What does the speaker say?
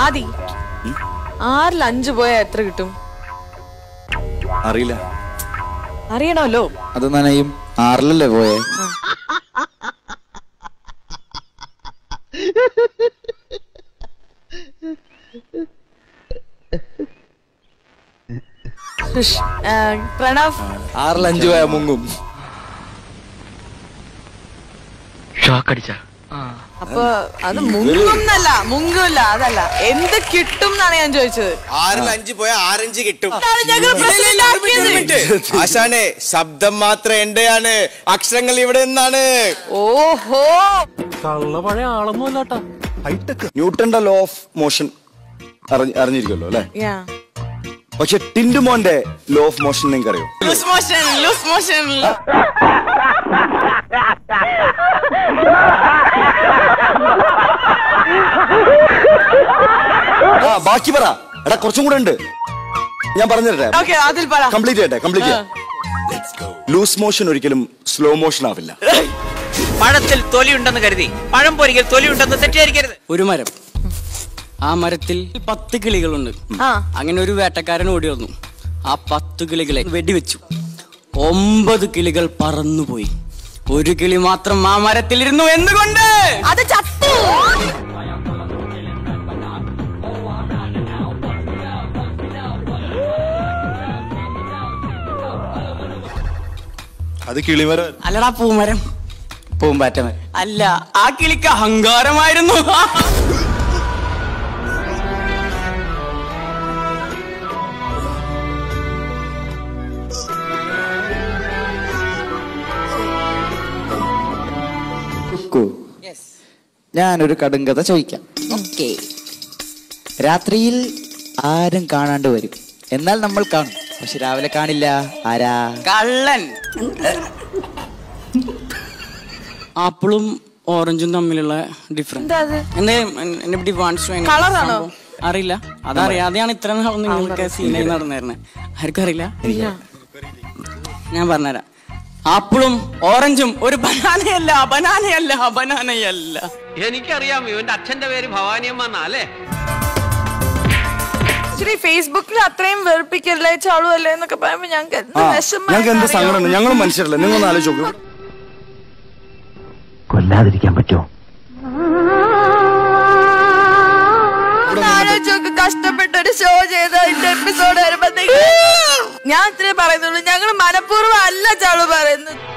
ആദി ആറിൽ അഞ്ച് പോയാൽ എത്ര കിട്ടും അറിയില്ല അറിയണമല്ലോ അത് നനയും ആറിലല്ലേ പോയേ ഷുഷ്. ആ, പ്രണവ് ആറിൽ അഞ്ച് പോയാ മുങ്ങും അപ്പൊ അത് മുങ്ങുന്നല്ല മുങ്ങൂല അതല്ല എന്ത് കിട്ടും എന്നാണ് ഞാൻ ചോദിച്ചത് ആറിൽ അഞ്ച് പോയ ആറഞ്ച് കിട്ടും അതാണ് ഞങ്ങൾ പ്രസിഡന്റാക്കിയത്. ആശാനെ ശബ്ദം മാത്രം എന്റെയാണ് അക്ഷരങ്ങൾ ഇവിടെ നിന്നാണ് ഓഹോ ന്യൂട്ടന്റെ ലോ ഓഫ് മോഷൻ അറിഞ്ഞിരിക്കുമല്ലോ അല്ലെ Yeah. പക്ഷെ ടിൻഡുമോന്റെ ലോ ഓഫ് മോഷൻ നിങ്ങൾക്ക് അറിയോ Loose motion, loose motion. ആ ബാക്കി പറ എടാ കുറച്ചും കൂടെ ഉണ്ട് ഞാൻ പറഞ്ഞു തരട്ടെ Okay, അതിൽ പറ കംപ്ലീറ്റ് ചെയ്യട്ടെ കംപ്ലീറ്റ് ചെയ്യാം ലൂസ് മോഷൻ ഒരിക്കലും സ്ലോ മോഷൻ ആവില്ല പഴത്തിൽ തൊലിയുണ്ടെന്ന് കരുതി പഴം പൊരിക്കൽ തൊലിയുണ്ടെന്ന് തെറ്റിദ്ധരിക്കരുത് ഒരു മരം ആ മരത്തിൽ പത്ത് കിളികളുണ്ട് ആ. അങ്ങനെ ഒരു വേട്ടക്കാരൻ ഓടി വന്നു ആ പത്ത് കിളികളെ വെടിവെച്ചു ഒമ്പത് കിളികൾ പറന്നുപോയി ഒരു കിളി മാത്രം ആ മരത്തിലിരുന്നു എന്തുകൊണ്ട് അത് ചത്തു അത് കിളിമര അല്ലടാ പൂമരം പൂമ്പാറ്റ മരം അല്ല ആ കിളിക്ക് അഹങ്കാരമായിരുന്നു കുക്കു ഞാനൊരു കടുങ്കഥ ചോദിക്കാം ഓക്കേ രാത്രിയിൽ ആരും കാണാണ്ട് വരും എന്നാൽ നമ്മൾ കാണും പക്ഷെ രാവിലെ കാണില്ല ആരാ കള്ളൻ ആപ്പിളും ഓറഞ്ചും തമ്മിലുള്ള ഡിഫറൻസ് എന്താ അത് എന്നെ എന്നെ പറ്റി വാണിച്ചു Colour ആണോ? അറിയില്ല അതറിയാതെയാണ് ഇത്ര നാൾ നിങ്ങൾക്ക് സീനായി നടന്നിരുന്നത് ആർക്കും അറിയില്ല ഞാൻ പറഞ്ഞുതരാം ആപ്പിളും ഓറഞ്ചും ഒരു ബനാനയല്ല ബനാനയല്ല ബനാനയല്ല എനിക്കറിയാം ഇവന്റെ അച്ഛന്റെ പേര് ഭവാനിയമ്മ എന്നാ അല്ലേ ശരി ഫേസ്ബുക്കിൽ അത്രയും വെറുപ്പിക്കല്ലേ ചാളു അല്ലേ എന്നൊക്കെ പറയുമ്പോ ഞങ്ങൾക്ക് എന്ത് ആ വിഷമം ഞങ്ങൾക്ക് എന്ത് സങ്കടമുണ്ട് ഞങ്ങളും മനുഷ്യരല്ലേ നിങ്ങളൊന്ന് ആലോചിച്ച് നോക്കൂ കൊല്ലാതിരിക്കാൻ പറ്റുമോ ആലോചിച്ചൊക്കെ കഷ്ടപ്പെട്ട് ഒരു ഷോ ചെയ്ത അതിന്റെ എപ്പിസോഡ് വരുമ്പോഴത്തേക്ക് ഞാൻ ഇത്രേ പറയുന്നുള്ളൂ ഞങ്ങൾ മനഃപൂർവ്വം അല്ല ചാളു പറയുന്നത്